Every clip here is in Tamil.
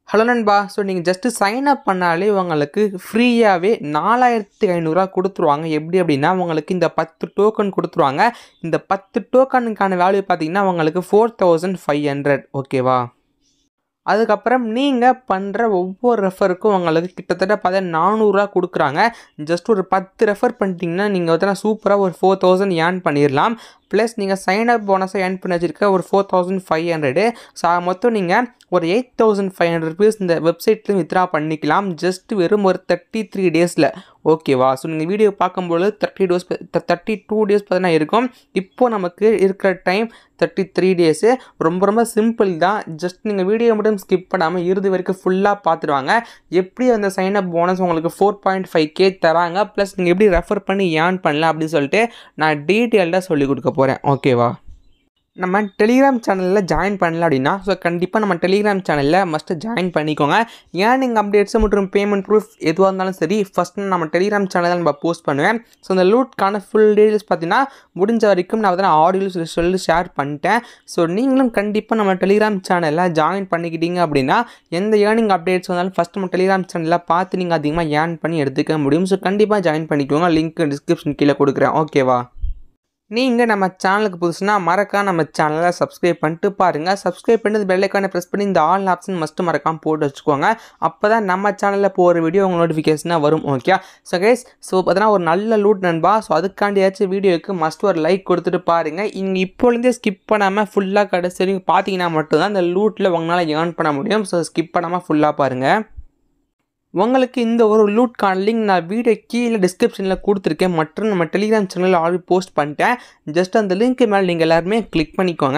ஹலோ நண்பா ஸோ நீங்கள் ஜஸ்ட்டு சைன் அப் பண்ணாலே உங்களுக்கு ஃப்ரீயாகவே நாலாயிரத்தி ஐநூறுரூவா கொடுத்துருவாங்க எப்படி அப்படின்னா உங்களுக்கு இந்த பத்து டோக்கன் கொடுத்துருவாங்க இந்த பத்து டோக்கனுக்கான வேல்யூ பார்த்தீங்கன்னா உங்களுக்கு ஃபோர் தௌசண்ட் ஃபைவ் ஹண்ட்ரட் ஓகேவா அதுக்கப்புறம் நீங்கள் பண்ணுற ஒவ்வொரு ரெஃபருக்கும் உங்களுக்கு கிட்டத்தட்ட பார்த்தா நானூறுரூவா கொடுக்குறாங்க ஜஸ்ட் ஒரு பத்து ரெஃபர் பண்ணிட்டீங்கன்னா நீங்கள் வந்து சூப்பராக ஒரு ஃபோர் தௌசண்ட் ஏர்ன் பண்ணிடலாம் ப்ளஸ் நீங்கள் சைன் அப் போனஸை ஏர்ன் பண்ணி வச்சிருக்க ஒரு four thousand five hundred so மொத்தம் நீங்கள் ஒரு eight thousand five hundred rupees இந்த வெப்சைட்லேயும் வித்ரா பண்ணிக்கலாம் ஜஸ்ட் வெறும் ஒரு தேர்ட்டி த்ரீ டேஸில் ஓகேவா ஸோ நீங்கள் வீடியோ பார்க்கும்போது தேர்ட்டி டோஸ் தேர்ட்டி டூ டேஸ் பார்த்தீங்கன்னா இருக்கும் இப்போ நமக்கு இருக்கிற டைம் தேர்ட்டி த்ரீ டேஸு ரொம்ப ரொம்ப சிம்பிள் தான் ஜஸ்ட் நீங்கள் வீடியோ மட்டும் ஸ்கிப் பண்ணாமல் இறுதி வரைக்கும் ஃபுல்லாக பார்த்துருவாங்க எப்படி அந்த சைன் அப் போனஸ் உங்களுக்கு ஃபோர் பாயிண்ட் ஃபைவ் கே தராங்க ப்ளஸ் நீங்கள் எப்படி ரெஃபர் பண்ணி ஏர்ன் பண்ணலாம் அப்படின்னு சொல்லிட்டு நான் டீட்டெயில்டாக சொல்லி கொடுக்க போகிறேன் ஓகேவா நம்ம டெலிகிராம் சேனலில் ஜாயின் பண்ணல அப்படின்னா ஸோ கண்டிப்பாக நம்ம டெலிகிராம் சேனலில் மஸ்ட்டு ஜாயின் பண்ணிக்கோங்க ஏர்னிங் அப்டேட்ஸு மற்றும் பேமெண்ட் ப்ரூஃப் எதுவாக இருந்தாலும் சரி ஃபஸ்ட்டு நம்ம டெலிகிராம் சேனலில் நம்ம போஸ்ட் பண்ணுவேன் ஸோ அந்த லூட்கான ஃபுல் டீட்டெயில்ஸ் பார்த்தீங்கன்னா முடிஞ்ச வரைக்கும் நான் வந்து ஆடியோஸ் சொல்லி ஷேர் பண்ணிட்டேன் ஸோ நீங்களும் கண்டிப்பாக நம்ம டெலிகிராம் சேனலில் ஜாயின் பண்ணிக்கிட்டீங்க அப்படின்னா எந்த ஏர்னிங் அப்டேட்ஸ் வந்தாலும் ஃபஸ்ட் நம்ம டெலிகிராம் சேனலில் பார்த்து நீங்கள் அதிகமாக ஏர்ன் பண்ணி எடுத்துக்க முடியும் ஸோ கண்டிப்பாக ஜாயின் பண்ணிக்கோங்க லிங்க் டிஸ்கிரிப்ஷன் கீழே கொடுக்குறேன் ஓகேவா நீங்கள் நம்ம சேனலுக்கு புதுசுனா மறக்காம நம்ம சேனலை சப்ஸ்கிரைப் பண்ணிட்டு பாருங்கள் சப்ஸ்கிரைப் பண்ணி பெல்லைக்கான ப்ரெஸ் பண்ணி இந்த ஆல் ஆப்ஷன் மஸ்ட்டு மறக்காம போட்டு வச்சுக்கோங்க அப்போ தான் நம்ம சேனலில் போகிற வீடியோ உங்கள் நோட்டிஃபிகேஷனாக வரும் ஓகே ஸோ கைஸ் ஸோ பார்த்தீங்கன்னா ஒரு நல்ல லூட் நண்பா ஸோ அதுக்காண்டியாச்சும் வீடியோக்கு மஸ்ட் ஒரு லைக் கொடுத்துட்டு பாருங்கள் இங்கே இப்போலேருந்தே ஸ்கிப் பண்ணாமல் ஃபுல்லாக கடைசி வரைக்கும் பார்த்தீங்கன்னா மட்டும்தான் இந்த லூட்டில் உங்களால் ஏர்ன் பண்ண முடியும் ஸோ ஸ்கிப் பண்ணாமல் ஃபுல்லாக பாருங்கள் உங்களுக்கு இந்த ஒரு லூட்கான லிங்க் நான் வீடியோ கீழே டிஸ்கிரிப்ஷனில் கொடுத்துருக்கேன் மற்றும் நம்ம டெலிகிராம் சேனலில் ஆல்ரெடி போஸ்ட் பண்ணிட்டேன் ஜஸ்ட் அந்த லிங்க் மேலே நீங்கள் எல்லாருமே கிளிக் பண்ணிக்கோங்க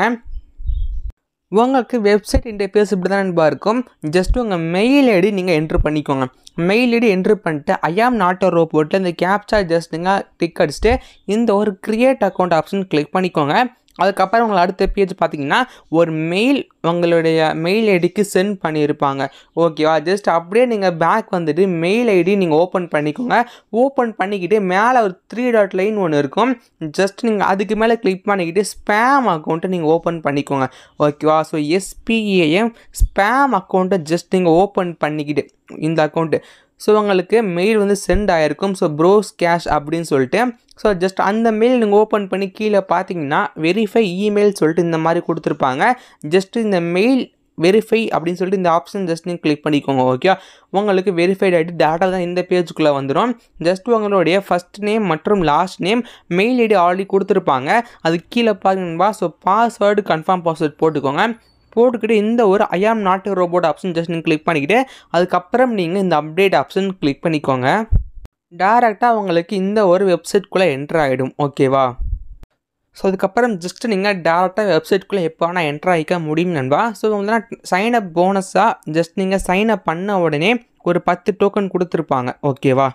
உங்களுக்கு வெப்சைட் இன்டர்ஃபேஸ் இப்படி தான் நண்பா இருக்கும் ஜஸ்ட் உங்கள் மெயில் ஐடி நீங்கள் என்ட்ரு பண்ணிக்கோங்க மெயில் ஐடி என்ட்ரு பண்ணிட்டு ஐஆம் நாட் ரோ போட்டு இந்த கேப்சா ஜஸ்ட் நீங்கள் டிக் அடிச்சுட்டு இந்த ஒரு க்ரியேட் அக்கௌண்ட் ஆப்ஷன் கிளிக் பண்ணிக்கோங்க அதுக்கப்புறம் உங்களை அடுத்த பேஜ் பார்த்தீங்கன்னா ஒரு மெயில் உங்களுடைய மெயில் ஐடிக்கு சென்ட் பண்ணியிருப்பாங்க ஓகேவா ஜஸ்ட் அப்படியே நீங்கள் பேக் வந்துட்டு மெயில் ஐடி நீங்கள் ஓப்பன் பண்ணிக்கோங்க ஓப்பன் பண்ணிக்கிட்டு மேலே ஒரு த்ரீ டாட் லைன் ஒன்று இருக்கும் ஜஸ்ட் நீங்கள் அதுக்கு மேலே கிளிக் பண்ணிக்கிட்டு ஸ்பேம் அக்கௌண்ட்டை நீங்கள் ஓப்பன் பண்ணிக்கோங்க ஓகேவா ஸோ எஸ்பிஏஎம் ஸ்பேம் அக்கௌண்ட்டை ஜஸ்ட் நீங்கள் ஓப்பன் பண்ணிக்கிட்டு இந்த அக்கௌண்ட்டு ஸோ உங்களுக்கு மெயில் வந்து சென்ட் ஆகிருக்கும் ஸோ ப்ரோஸ் கேஷ் அப்படின்னு சொல்லிட்டு ஸோ ஜஸ்ட் அந்த மெயில் நீங்கள் ஓப்பன் பண்ணி கீழே பார்த்தீங்கன்னா வெரிஃபை இமெயில் சொல்லிட்டு இந்த மாதிரி கொடுத்துருப்பாங்க ஜஸ்ட் இந்த மெயில் வெரிஃபை அப்படின்னு சொல்லிட்டு இந்த ஆப்ஷன் ஜஸ்ட் நீங்கள் கிளிக் பண்ணிக்கோங்க ஓகே உங்களுக்கு வெரிஃபைட் ஆகிட்டு டேட்டா தான் இந்த பேஜுக்குள்ளே வந்துடும் ஜஸ்ட் உங்களுடைய ஃபஸ்ட் நேம் மற்றும் last name mail ID already கொடுத்துருப்பாங்க அது கீழே பார்த்தீங்கன்னா ஸோ பாஸ்வேர்டு கன்ஃபார்ம் பாஸ்வேர்ட் போட்டுக்கோங்க போட்டுக்கிட்டு இந்த ஒரு I'm not robot option just நீங்கள் கிளிக் பண்ணிக்கிட்டு அதுக்கப்புறம் நீங்கள் இந்த அப்டேட் ஆப்ஷன் கிளிக் பண்ணிக்கோங்க டேரெக்டாக உங்களுக்கு இந்த ஒரு வெப்சைட்குள்ளே என்ட்ரு ஆகிடும் ஓகேவா ஸோ அதுக்கப்புறம் ஜஸ்ட் நீங்கள் டேரெக்டாக வெப்சைட்குள்ளே எப்போ வேணால் என்ட்ரு ஆகிக்க முடியும் நண்பா ஸோ வந்து சைன் அப் போனஸாக ஜஸ்ட் நீங்கள் சைன் அப் பண்ண உடனே ஒரு பத்து டோக்கன் கொடுத்துருப்பாங்க ஓகேவா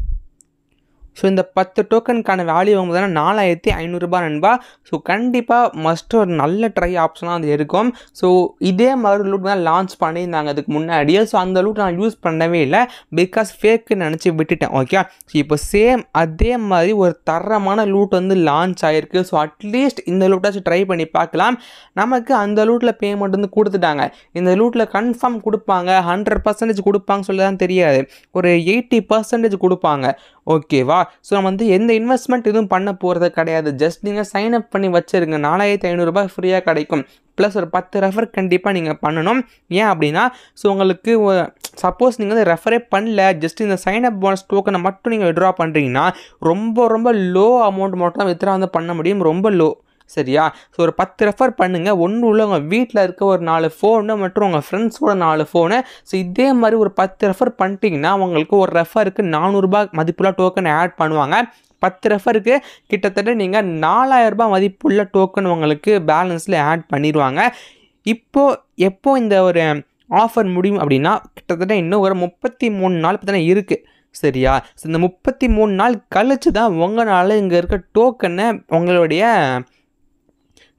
ஸோ இந்த பத்து டோக்கனுக்கான வேல்யூ அவங்க தானே நாலாயிரத்தி ஐநூறுரூபா நண்பா ஸோ கண்டிப்பாக மஸ்ட் ஒரு நல்ல ட்ரை ஆப்ஷனாக அது இருக்கும் ஸோ இதே மாதிரி லூட் தான் லான்ச் பண்ணியிருந்தாங்க அதுக்கு முன்னாடியே ஸோ அந்த லூட் நான் யூஸ் பண்ணவே இல்லை பிகாஸ் ஃபேக்குன்னு நினச்சி விட்டுட்டேன் ஓகே ஸோ இப்போ சேம் அதே மாதிரி ஒரு தரமான லூட் வந்து லான்ச் ஆகிருக்கு ஸோ அட்லீஸ்ட் இந்த லூட்டாச்சும் ட்ரை பண்ணி பார்க்கலாம் நமக்கு அந்த லூட்டில் பேமெண்ட் வந்து கொடுத்துட்டாங்க இந்த லூட்டில் கன்ஃபார்ம் கொடுப்பாங்க ஹண்ட்ரட் பர்சன்டேஜ் கொடுப்பாங்க சொல்லி தான் தெரியாது ஒரு எயிட்டி பர்சன்டேஜ் கொடுப்பாங்க ஓகேவா ஸோ நம்ம வந்து எந்த இன்வெஸ்ட்மெண்ட் எதுவும் பண்ண போகிறது கிடையாது ஜஸ்ட் நீங்கள் சைன் அப் பண்ணி வச்சுருங்க நாலாயிரத்தி ஐநூறுரூபா ஃப்ரீயாக கிடைக்கும் ப்ளஸ் ஒரு பத்து ரெஃபர் கண்டிப்பாக நீங்கள் பண்ணணும் ஏன் அப்படின்னா ஸோ உங்களுக்கு சப்போஸ் நீங்கள் வந்து ரெஃபரே பண்ணல ஜஸ்ட் இந்த சைன் அப் போனஸ் டோக்கனை மட்டும் நீங்கள் விட்ரா பண்ணுறீங்கன்னா ரொம்ப ரொம்ப லோ அமௌண்ட் மட்டும் தான் வித்ரா வந்து பண்ண முடியும் ரொம்ப லோ சரியா ஸோ ஒரு பத்து ரெஃபர் பண்ணுங்கள் ஒன்று உள்ள உங்கள் வீட்டில் இருக்க ஒரு நாலு ஃபோனு மற்றும் உங்கள் ஃப்ரெண்ட்ஸோட நாலு ஃபோனு ஸோ இதே மாதிரி ஒரு பத்து ரெஃபர் பண்ணிட்டீங்கன்னா உங்களுக்கு ஒரு ரெஃபருக்கு நானூறுரூபா மதிப்புள்ள டோக்கன் ஆட் பண்ணுவாங்க பத்து ரெஃபருக்கு கிட்டத்தட்ட நீங்கள் நாலாயிரரூபா மதிப்புள்ள டோக்கன் உங்களுக்கு பேலன்ஸில் ஆட் பண்ணிடுவாங்க இப்போது எப்போ இந்த ஒரு ஆஃபர் முடியும் அப்படின்னா கிட்டத்தட்ட இன்னும் ஒரு முப்பத்தி மூணு நாள் பார்த்தீங்கன்னா இருக்குது சரியா ஸோ இந்த முப்பத்தி மூணு நாள் கழிச்சு தான் உங்களால் இங்கே இருக்க டோக்கனை உங்களுடைய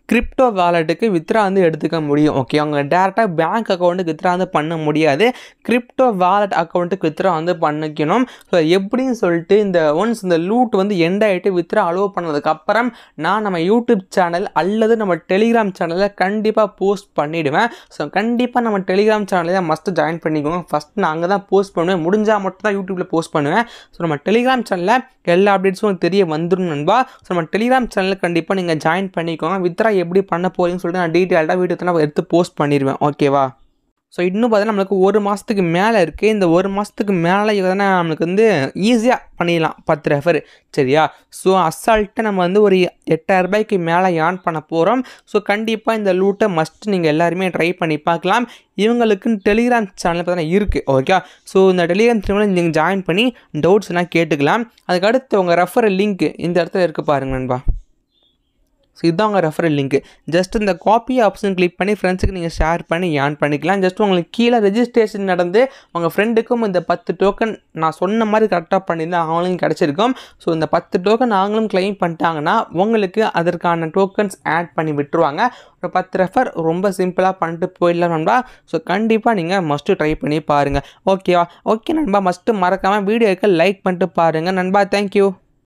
கிரிப்டோ வாலெட்டுக்கு வித்ரா வந்து எடுத்துக்க முடியும் ஓகே அவங்க டேரெக்டாக பேங்க் அக்கௌண்ட்டுக்கு வித்ரா வந்து பண்ண முடியாது கிரிப்டோ வாலெட் அக்கௌண்ட்டுக்கு வித்ரா வந்து பண்ணிக்கணும் ஸோ எப்படின்னு சொல்லிட்டு இந்த ஒன்ஸ் இந்த லூட் வந்து எண்ட் ஆகிட்டு வித்ரா அலோவ் பண்ணதுக்கப்புறம் நான் நம்ம யூடியூப் சேனல் அல்லது நம்ம டெலிகிராம் சேனலில் கண்டிப்பாக போஸ்ட் பண்ணிவிடுவேன் ஸோ கண்டிப்பாக நம்ம டெலிகிராம் சேனலில் மஸ்ட்டு ஜாயின் பண்ணிக்கோங்க ஃபஸ்ட் நான் அங்கே தான் போஸ்ட் பண்ணுவேன் முடிஞ்சால் மட்டும் தான் யூடியூப்பில் போஸ்ட் பண்ணுவேன் ஸோ நம்ம டெலிகிராம் சேனலில் எல்லா அப்டேட்ஸும் தெரிய வந்துடும் நண்பா ஸோ நம்ம டெலிகிராம் சேனலில் கண்டிப்பாக நீங்கள் ஜாயின் பண்ணிக்கோங்க வித்ரா எப்படி பண்ண போறீங்கன்னு சொல்லிட்டு நான் டீட்டெயில்டாக வீடியோத்தில் எடுத்து போஸ்ட் பண்ணிடுவேன் ஓகேவா ஸோ இன்னும் பார்த்தீங்கன்னா நம்மளுக்கு ஒரு மாதத்துக்கு மேலே இருக்குது இந்த ஒரு மாதத்துக்கு மேலே எதனா நம்மளுக்கு வந்து ஈஸியாக பண்ணிடலாம் பத்து ரெஃபர் சரியா ஸோ அசால்ட்டாக நம்ம வந்து ஒரு எட்டாயிரம் ரூபாய்க்கு மேலே ஏர்ன் பண்ண போகிறோம் ஸோ கண்டிப்பாக இந்த லூட்டை மஸ்ட் நீங்கள் எல்லாருமே ட்ரை பண்ணி பார்க்கலாம் இவங்களுக்குன்னு டெலிகிராம் சேனல் பார்த்தீங்கன்னா இருக்குது ஓகே ஸோ இந்த டெலிகிராம் சேனலில் நீங்கள் ஜாயின் பண்ணி டவுட்ஸ் எல்லாம் கேட்டுக்கலாம் அதுக்கு அடுத்து உங்கள் ரெஃபர் லிங்க் இந்த இடத்துல இருக்குது பாருங்க நண்பா ஸோ இதுதான் உங்கள் ரெஃபரல் லிங்க் ஜஸ்ட் இந்த காப்பி ஆப்ஷன் கிளிக் பண்ணி ஃப்ரெண்ட்ஸுக்கு நீங்கள் ஷேர் பண்ணி ஏர்ன் பண்ணிக்கலாம் ஜஸ்ட் உங்களுக்கு கீழே ரெஜிஸ்ட்ரேஷன் நடந்து உங்கள் ஃப்ரெண்டுக்கும் இந்த பத்து டோக்கன் நான் சொன்ன மாதிரி கரெக்டாக பண்ணியிருந்தா அவங்களுக்கும் கிடச்சிருக்கும் ஸோ இந்த பத்து டோக்கன் அவங்களும் கிளைம் பண்ணிட்டாங்கன்னா உங்களுக்கு அதற்கான டோக்கன்ஸ் ஆட் பண்ணி விட்டுருவாங்க ஒரு பத்து ரெஃபர் ரொம்ப சிம்பிளாக பண்ணிட்டு போயிடலாம் நண்பா ஸோ கண்டிப்பாக நீங்கள் மஸ்ட்டு ட்ரை பண்ணி பாருங்கள் ஓகேவா ஓகே நண்பா மஸ்ட்டு மறக்காமல் வீடியோக்கு லைக் பண்ணிட்டு பாருங்கள் நண்பா தேங்க்யூ